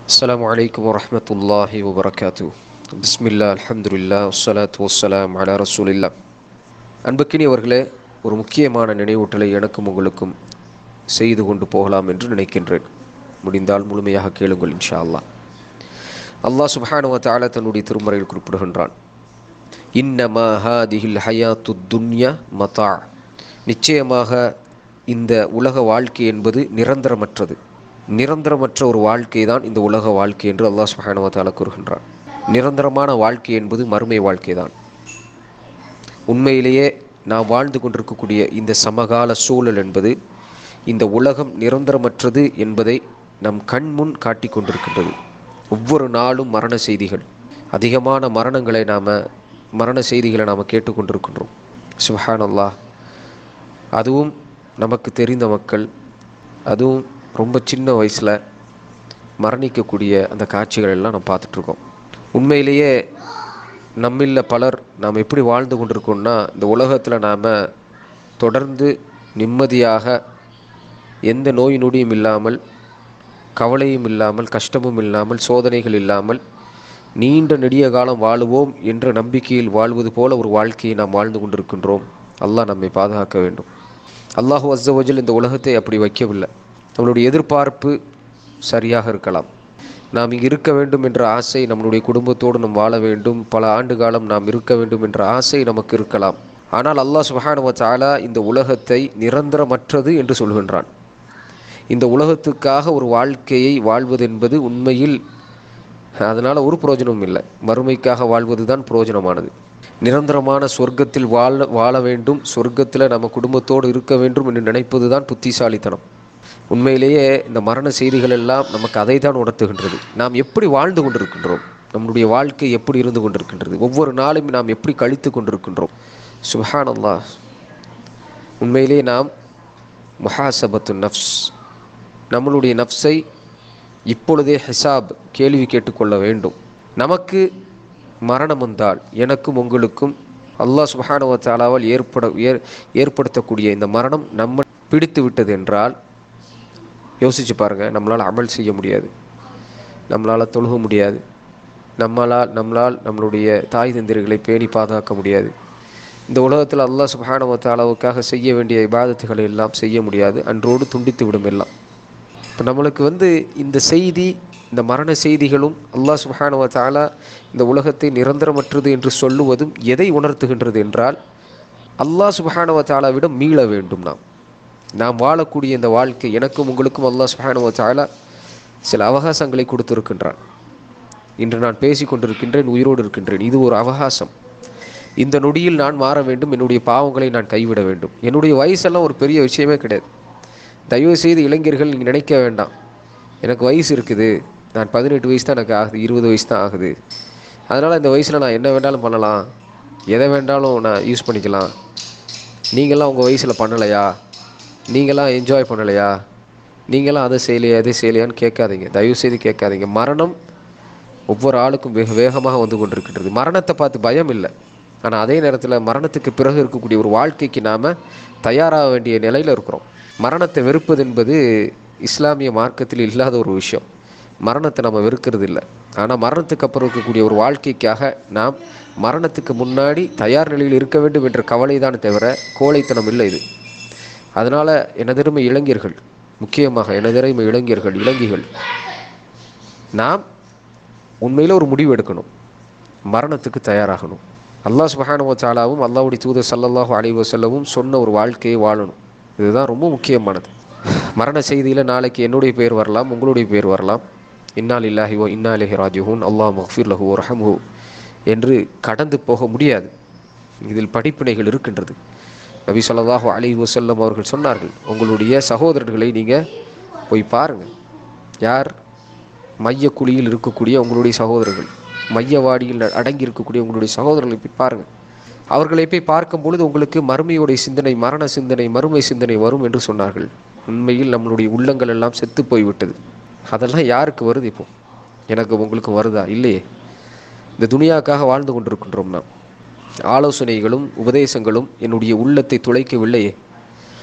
السلام عليكم ورحمة الله وبركاته بسم الله الحمد لله والصلاة والسلام على رسول الله அன்புக்கினியவர்களே ஒரு முக்கியமான நினைவூட்டலை எனக்கும் உங்களுக்கும் செய்து கொண்டு போகலாம் என்று நினைக்கின்றேன் முடிந்தால் முழுமையாக கேளுங்கள் இன்ஷா அல்லாஹ் அல்லாஹ் சுப்ஹானுவ தஆலா தன்னுடைய திருமறையில் குறிப்பிடுகின்றான் இன்னமா ஹாதிஹில் ஹயாத்து துன்யா மதா நிச்சயமாக இந்த உலக வாழ்க்கை என்பது நிரந்தரமற்றது நிரந்தரமற்ற ஒரு வாழ்க்கை தான் இந்த உலக வாழ்க்கை என்று அல்லாஹ் சுப்ஹானுவ தஆலா கூறுகின்றான் நிரந்தரமான வாழ்க்கை என்பது மறுமை வாழ்க்கை தான் உண்மையிலேயே நாம் வாழ்ந்து கொண்டிருக்கக்கூடிய இந்த சமகால சூழல் என்பது இந்த உலகம் நிரந்தரமற்றது என்பதை நம் கண் முன் காட்டி கொண்டிருக்கின்றது ஒவ்வொரு நாளும் மரண செய்திகள் அதிகமான மரணங்களை நாம் மரண செய்திகளை நாம் கேட்டுக்கொண்டிருக்கின்றோம் சுஹான் அல்லாஹ் அதுவும் நமக்கு தெரிந்த மக்கள் அதுவும் ரொம்ப சின்ன வயசில் மரணிக்கக்கூடிய அந்த காட்சிகள் எல்லாம் நம்ம பார்த்துட்ருக்கோம் உண்மையிலேயே நம்மில் பலர் நாம் எப்படி வாழ்ந்து கொண்டிருக்கோம்னா இந்த உலகத்தில் நாம் தொடர்ந்து நிம்மதியாக எந்த நோய் நொடியும் இல்லாமல் கவலையும் இல்லாமல் கஷ்டமும் இல்லாமல் சோதனைகள் இல்லாமல் நீண்ட நெடிய காலம் வாழுவோம் என்ற நம்பிக்கையில் வாழ்வது போல ஒரு வாழ்க்கையை நாம் வாழ்ந்து கொண்டிருக்கின்றோம் அல்லாஹ் நம்மை பாதுகாக்க வேண்டும் அல்லாஹு அஸ்ஸவஜல் இந்த உலகத்தை அப்படி வைக்கவில்லை நம்மளுடைய எதிர்பார்ப்பு சரியாக இருக்கலாம் நாம் இங்கு இருக்க வேண்டும் என்ற ஆசை நம்மளுடைய குடும்பத்தோடு நாம் வாழ வேண்டும் பல ஆண்டு காலம் நாம் இருக்க வேண்டும் என்ற ஆசை நமக்கு இருக்கலாம் ஆனால் அல்லாஹ் சுபஹானுவ தாலா இந்த உலகத்தை நிரந்தரமற்றது என்று சொல்கின்றான் இந்த உலகத்துக்காக ஒரு வாழ்க்கையை வாழ்வது என்பது உண்மையில் அதனால் ஒரு பிரயோஜனமும் இல்லை மறுமைக்காக வாழ்வது தான் பிரயோஜனமானது நிரந்தரமான சொர்க்கத்தில் வாழ வாழ வேண்டும் சொர்க்கத்தில் நம்ம குடும்பத்தோடு இருக்க வேண்டும் என்று நினைப்பது தான் புத்திசாலித்தனம் உண்மையிலேயே இந்த மரண செய்திகள் எல்லாம் நமக்கு அதை தான் உணர்த்துகின்றது நாம் எப்படி வாழ்ந்து கொண்டிருக்கின்றோம் நம்முடைய வாழ்க்கை எப்படி இருந்து கொண்டிருக்கின்றது ஒவ்வொரு நாளும் நாம் எப்படி கழித்து கொண்டிருக்கின்றோம் சுஹான் அல்லாஹ் உண்மையிலே நாம் முஹாசபத்து நஃப்ஸ் நம்மளுடைய நஃப்ஸை இப்பொழுதே ஹிசாப் கேள்வி கேட்டுக்கொள்ள வேண்டும் நமக்கு மரணம் வந்தால் எனக்கும் உங்களுக்கும் அல்லாஹ் சுபஹானுவ தாலாவால் ஏற்பட ஏற் ஏற்படுத்தக்கூடிய இந்த மரணம் நம்ம பிடித்து விட்டது என்றால் யோசிச்சு பாருங்கள் நம்மளால் அமல் செய்ய முடியாது நம்மளால் தொழுக முடியாது நம்மளால் நம்மளால் நம்மளுடைய தாய் தந்திரிகளை பேணி பாதுகாக்க முடியாது இந்த உலகத்தில் அல்லாஹ் சுபஹானுவ தாலாவுக்காக செய்ய வேண்டிய இபாதத்துகளை எல்லாம் செய்ய முடியாது அன்றோடு துண்டித்து விடும் எல்லாம் இப்போ நம்மளுக்கு வந்து இந்த செய்தி இந்த மரண செய்திகளும் அல்லாஹ் சுபஹானுவ தாலா இந்த உலகத்தை நிரந்தரமற்றது என்று சொல்லுவதும் எதை உணர்த்துகின்றது என்றால் அல்லாஹ் சுபஹானுவ தாலாவிடம் மீள வேண்டும் நாம் நாம் வாழக்கூடிய இந்த வாழ்க்கை எனக்கும் உங்களுக்கும் அல்லாஹ் சுபஹானுவ தாலா சில அவகாசங்களை கொடுத்திருக்கின்றான் இன்று நான் பேசி கொண்டிருக்கின்றேன் உயிரோடு இருக்கின்றேன் இது ஒரு அவகாசம் இந்த நொடியில் நான் மாற வேண்டும் என்னுடைய பாவங்களை நான் கைவிட வேண்டும் என்னுடைய வயசெல்லாம் ஒரு பெரிய விஷயமே கிடையாது தயவு செய்து இளைஞர்கள் நீங்கள் நினைக்க வேண்டாம் எனக்கு வயசு இருக்குது நான் பதினெட்டு வயசு தான் எனக்கு ஆகுது இருபது வயசு தான் ஆகுது அதனால் இந்த வயசில் நான் என்ன வேண்டாலும் பண்ணலாம் எதை வேண்டாலும் நான் யூஸ் பண்ணிக்கலாம் நீங்களாம் உங்கள் வயசில் பண்ணலையா நீங்களாம் என்ஜாய் பண்ணலையா நீங்களாம் அதை செய்யலையா எதை செய்யலையான்னு கேட்காதீங்க தயவு செய்து கேட்காதீங்க மரணம் ஒவ்வொரு ஆளுக்கும் வேக வேகமாக வந்து கொண்டிருக்கின்றது மரணத்தை பார்த்து பயம் இல்லை ஆனால் அதே நேரத்தில் மரணத்துக்கு பிறகு இருக்கக்கூடிய ஒரு வாழ்க்கைக்கு நாம் தயாராக வேண்டிய நிலையில் இருக்கிறோம் மரணத்தை வெறுப்பது என்பது இஸ்லாமிய மார்க்கத்தில் இல்லாத ஒரு விஷயம் மரணத்தை நம்ம வெறுக்கிறது இல்லை ஆனால் மரணத்துக்கு அப்புறம் இருக்கக்கூடிய ஒரு வாழ்க்கைக்காக நாம் மரணத்துக்கு முன்னாடி தயார் நிலையில் இருக்க வேண்டும் என்ற கவலை தான் தவிர கோழைத்தனம் இல்லை இது அதனால் எனதருமை இளைஞர்கள் முக்கியமாக எனதருமை இளைஞர்கள் இளைஞர்கள் நாம் உண்மையில் ஒரு முடிவு எடுக்கணும் மரணத்துக்கு தயாராகணும் அல்லாஹ் சுபஹானுவ சாலாவும் அல்லாவுடைய தூதர் சல்லல்லாஹு அலைஹி வஸல்லமும் சொன்ன ஒரு வாழ்க்கையை வாழணும் இதுதான் ரொம்ப முக்கியமானது மரண செய்தியில் நாளைக்கு என்னுடைய பேர் வரலாம் உங்களுடைய பேர் வரலாம் இன்னால் இல்லாஹி ஓ இன்னாலிஹி ராஜிஹூன் அல்லாஹ் மஃபிர் லஹு ரஹம்ஹு என்று கடந்து போக முடியாது இதில் படிப்பினைகள் இருக்கின்றது நபி சொல்லாஹு அலி வசல்லம் அவர்கள் சொன்னார்கள் உங்களுடைய சகோதரர்களை நீங்கள் போய் பாருங்கள் யார் மைய குழியில் இருக்கக்கூடிய உங்களுடைய சகோதரர்கள் மையவாடியில் அடங்கி இருக்கக்கூடிய உங்களுடைய சகோதரர்களை போய் பாருங்கள் அவர்களை போய் பார்க்கும் பொழுது உங்களுக்கு மறுமையுடைய சிந்தனை மரண சிந்தனை மறுமை சிந்தனை வரும் என்று சொன்னார்கள் உண்மையில் நம்மளுடைய உள்ளங்கள் எல்லாம் செத்து போய்விட்டது அதெல்லாம் யாருக்கு வருது இப்போ எனக்கு உங்களுக்கு வருதா இல்லையே இந்த துனியாக்காக வாழ்ந்து கொண்டிருக்கின்றோம் நாம் ஆலோசனைகளும் உபதேசங்களும் என்னுடைய உள்ளத்தை துளைக்கவில்லையே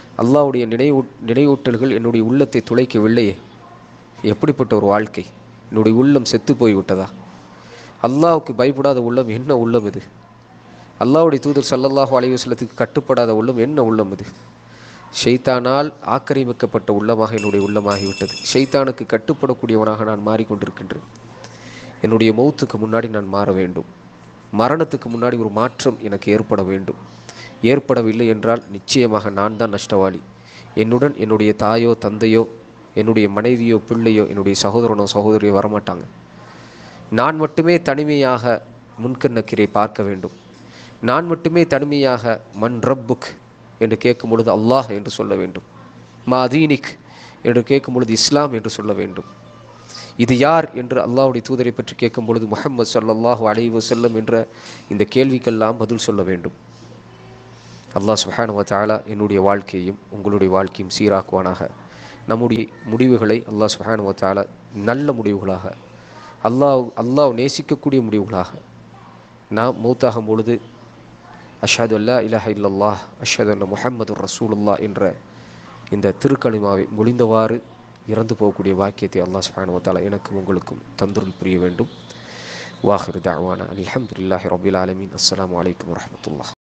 அல்லாஹ்வுடைய நினைவூ நினைவூட்டல்கள் என்னுடைய உள்ளத்தை துளைக்கவில்லையே எப்படிப்பட்ட ஒரு வாழ்க்கை என்னுடைய உள்ளம் செத்து போய் விட்டதா அல்லாஹ்வுக்கு பயப்படாத உள்ளம் என்ன உள்ளம் இது அல்லாஹ்வுடைய தூதர் ஸல்லல்லாஹு அலைஹி வஸல்லத்துக்கு கட்டுப்படாத உள்ளம் என்ன உள்ளம் இது ஷைத்தானால் ஆக்கிரமிக்கப்பட்ட உள்ளமாக என்னுடைய உள்ளமாகிவிட்டது ஷைத்தானுக்கு கட்டுப்படக்கூடியவனாக நான் மாறிக்கொண்டிருக்கின்றேன் என்னுடைய மௌத்துக்கு முன்னாடி நான் மாற வேண்டும் மரணத்துக்கு முன்னாடி ஒரு மாற்றம் எனக்கு ஏற்பட வேண்டும் ஏற்படவில்லை என்றால் நிச்சயமாக நான் தான் நஷ்டவாளி என்னுடன் என்னுடைய தாயோ தந்தையோ என்னுடைய மனைவியோ பிள்ளையோ என்னுடைய சகோதரனோ சகோதரியோ வரமாட்டாங்க நான் மட்டுமே தனிமையாக முன்கண்ணக்கிரை பார்க்க வேண்டும் நான் மட்டுமே தனிமையாக மன் ரப்புக் என்று கேட்கும் பொழுது அல்லாஹ் என்று சொல்ல வேண்டும் மா தீனிக் என்று கேட்கும் பொழுது இஸ்லாம் என்று சொல்ல வேண்டும் இது யார் என்று அல்லாஹ்வுடைய தூதரை பற்றி கேட்கும் பொழுது முஹம்மது ஸல்லல்லாஹு அலைஹி வஸல்லம் என்ற இந்த கேள்விக்கெல்லாம் பதில் சொல்ல வேண்டும் அல்லாஹ் சுப்ஹானஹு வ தஆலா என்னுடைய வாழ்க்கையையும் உங்களுடைய வாழ்க்கையும் சீராக்குவானாக நம்முடைய முடிவுகளை அல்லாஹ் சுப்ஹானஹு வ தஆலா நல்ல முடிவுகளாக அல்லாஹ் அல்லாஹ் நேசிக்கக்கூடிய முடிவுகளாக நாம் மௌத்தாகும் பொழுது அஷாது அல்லா இலஹ இல்லல்லாஹ் அஷாது அன்ன முஹம்மது ரசூலுல்லாஹ் என்ற இந்த திருக்கலிமாவை முடிந்தவாறு இறந்து போகக்கூடிய வாக்கியத்தை அல்லாஹ் சுப்ஹானஹு வ தஆலா எனக்கும் உங்களுக்கும் தந்துருள் புரிய வேண்டும் வாஹிர் தஅவானா அல்ஹம்துலில்லாஹி ரப்பில் ஆலமீன் அஸ்ஸலாமு அலைக்கும் வரஹ்மத்துல்லாஹ்